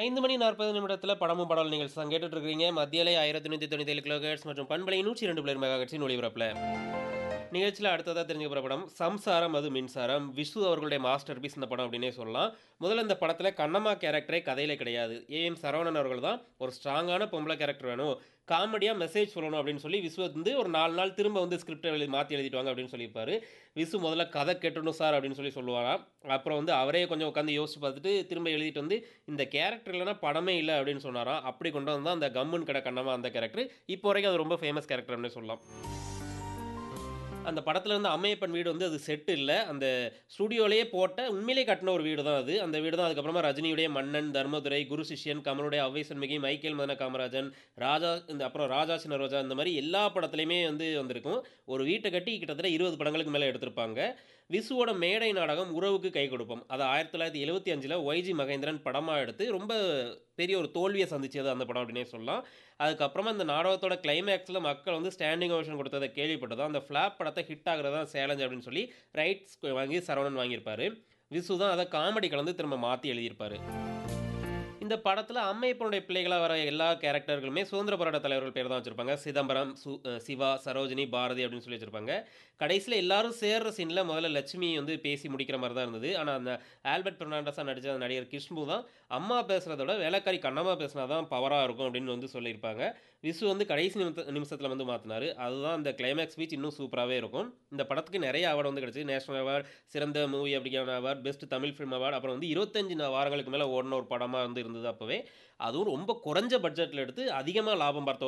5 மணி 40 நிமிடத்தில படமும் பாடலும் நிகழ்ச்சி தான் கேட்டுட்டு இருக்கிறீங்க. மத்திய அலை 1197 கிலோஹெர்ட்ஸ் மற்றும் பண்பலை 102 மெகாஹெர்ட்ஸின் ஒலிபரப்புல. நிகழ்ச்சியில அடுத்ததா தெரிஞ்சுக்க போற படம் சம்சாரம் அது மின்சாரம். விசு அவர்களுடைய மாஸ்டர் பீஸ் இந்த படம் அப்படின்னே சொல்லலாம். முதல்ல இந்த படத்தில கண்ணம்மா கேரக்டரே கதையில கிடையாது. ஏ.எம். சரவணன் அவர்கள் தான் ஒரு ஸ்ட்ராங்கான பொம்பள கேரக்டர் வேணும். காமெடியா மெசேஜ் சொல்லணும் அப்படின்னு சொல்லி விசு வந்து ஒரு 4 நாள் திரும்ப வந்து ஸ்கிரிப்ட்ட எழுதி மாத்தி எழுதிட்டு வாங்க அப்படின்னு சொல்லியிருப்பாரு. விசு முதல்ல கதை கேட்டணும் சார் அப்படின்னு சொல்லி சொல்லுவாராம். அப்புறம் வந்து அவரே கொஞ்சம் உட்காந்து யோசிச்சு பார்த்துட்டு திரும்ப எழுதிட்டு வந்து இந்த கேரக்டர் இல்லன்னா படமே இல்ல அப்படின்னு சொன்னாராம். அப்படி கொண்டு வந்து தான் அந்த கம்முன்னு கெட கண்ணம்மா அந்த கேரக்டர். இப்போ வரைக்கும் அது ரொம்ப ஃபேமஸ் கேரக்டர் அப்படின்னே சொல்லலாம். அந்த படத்துல இருந்த அம்மையப்பன் வீடு வந்து அது செட் இல்ல. அந்த ஸ்டுடியோலயே போட்ட உண்மையிலேயே கட்டுன ஒரு வீடு தான் அது. அந்த வீடு தான் அதுக்கப்புறமா ரஜினியுடைய மன்னன், தர்மதுரை, குரு சிஷ்யன், கமலுடைய அவ்வை சண்முகி, மைக்கேல் மதன காமராஜன், ராஜா இந்த அப்புறம் ராஜா சின்ன ரோஜா இந்த மாரி எல்லா படத்துலயுமே வந்து வந்திருக்கும். ஒரு வீட்ட கட்டி கிட்டத்தட்ட 20 படங்களுக்கு மேல எடுத்திருப்பாங்க. விசுவோட மேடை நாடகம் உறவுக்கு கை கொடுப்போம். அத 1975ல ஒய்ஜி மகேந்திரன் படமா எடுத்து ரொம்ப பெரிய ஒரு தோல்விய சந்திச்சது அந்த படம் அப்படின்னே சொல்லலாம். அதுக்கப்புறமா இந்த நாடகத்தோட கிளைமாக்ஸ்ல மக்கள் வந்து ஸ்டாண்டிங் ஓவேஷன் கொடுத்தத கேள்விப்பட்டதும் அந்த ஃபிளாப் படத்த ஹிட் ஆகுறது தான் சேலஞ்ச் அப்படின்னு சொல்லி ரைட்ஸ் வாங்கி சரவணன் வாங்கியிருப்பாரு. விசு தான் அத காமெடி கலந்து திரும்ப மாத்தி எழுதியிருப்பாரு. இந்த படத்துல அம்மையப்பனுடைய பிள்ளைகளா வர எல்லா கேரக்டர்களுமே சுதந்திர போராட்ட தலைவர்கள் பேர் தான் வச்சிருப்பாங்க. சிதம்பரம், சு சிவா, சரோஜினி, பாரதி அப்படின்னு சொல்லி வச்சிருப்பாங்க. கடைசியில எல்லாரும் சேர்ற சீன்ல முதல்ல லட்சுமி வந்து பேசி முடிக்கிற மாரி தான் இருந்தது. ஆனா அந்த ஆல்பர்ட் பெர்னாண்டஸா நடிச்ச அந்த நடிகர் கிஷ்பு தான் அம்மா பேசுறத விட வேலைக்காரி கண்ணம்மா பேசினா தான் பவரா இருக்கும் அப்படின்னு வந்து சொல்லியிருப்பாங்க. விசு வந்து கடைசி நிமித்த நிமிஷத்துல வந்து மாத்துனாரு. அதுதான் அந்த கிளைமாக்ஸ் ஸ்பீச் இன்னும் சூப்பராவே இருக்கும். இந்த படத்துக்கு நெறைய அவார்ட் வந்து கிடைச்சது. நேஷனல் அவார்ட், சிறந்த மூவி அப்படிங்கிற award, best Tamil film award அப்புறம் வந்து 25 வாரங்களுக்கு மேல ஓடுன ஒரு படமா வந்து இருந்தது அப்பவே. அதுவும் ரொம்ப குறைஞ்ச பட்ஜெட்ல எடுத்து அதிகமா லாபம் பார்த்த